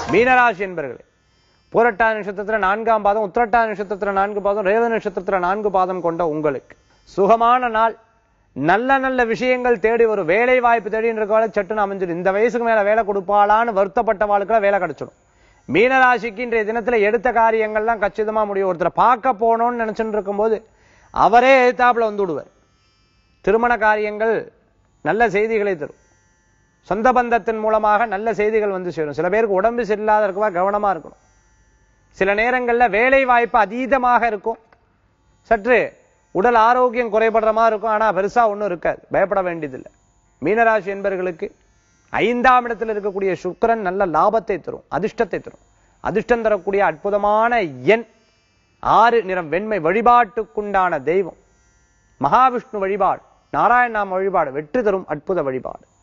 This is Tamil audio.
மீனராசி என்பர்களே பூரட்டாதி நட்சத்திரத்துல நான்காம் பாதம் உத்திரட்டாதி நட்சத்திரத்துல நான்கு பாதம் ரேவ நட்சத்திரத்துல நான்கு பாதம் கொண்ட உங்களுக்கு சுகமான நாள் நல்ல நல்ல விஷயங்கள் தேடி வரும் வேலை வாய்ப்பு தேடின்னு இருக்கவாள் சட்டுன்னு அமைஞ்சிடும் இந்த வயசுக்கு மேல வேலை கொடுப்பாளான்னு வருத்தப்பட்டவாளுக்குலாம் வேலை கிடைச்சிடும் மீனராசிக்கு இன்றைய தினத்துல எடுத்த காரியங்கள்லாம் கச்சிதமா முடியும் ஒருத்தரை பார்க்க போனோம்னு நினைச்சுட்டு இருக்கும்போது அவரே எதிர்த்தாப்புல வந்து விடுவார் திருமண காரியங்கள் நல்ல செய்திகளை தரும் சொந்த பந்தத்தின் மூலமாக நல்ல செய்திகள் வந்து சேரும் சில பேருக்கு உடம்பு சரியில்லாத இருக்கவா கவனமா இருக்கணும் சில நேரங்கள்ல வேலை வாய்ப்பு அதீதமாக இருக்கும் சற்று உடல் ஆரோக்கியம் குறைபடுற மாதிரி இருக்கும் ஆனா பெருசா ஒண்ணும் இருக்காது பயப்பட வேண்டியதில்லை மீனராசி என்பவர்களுக்கு ஐந்தாம் இடத்தில் இருக்கக்கூடிய சுக்கிரன் நல்ல லாபத்தை தரும் அதிர்ஷ்டத்தை தரும் அதிர்ஷ்டம் தரக்கூடிய அற்புதமான எண் ஆறு நிறம் வெண்மை வழிபாட்டுக்குண்டான தெய்வம் மகாவிஷ்ணு வழிபாடு நாராயண நாம வழிபாடு வெற்றி தரும் அற்புத வழிபாடு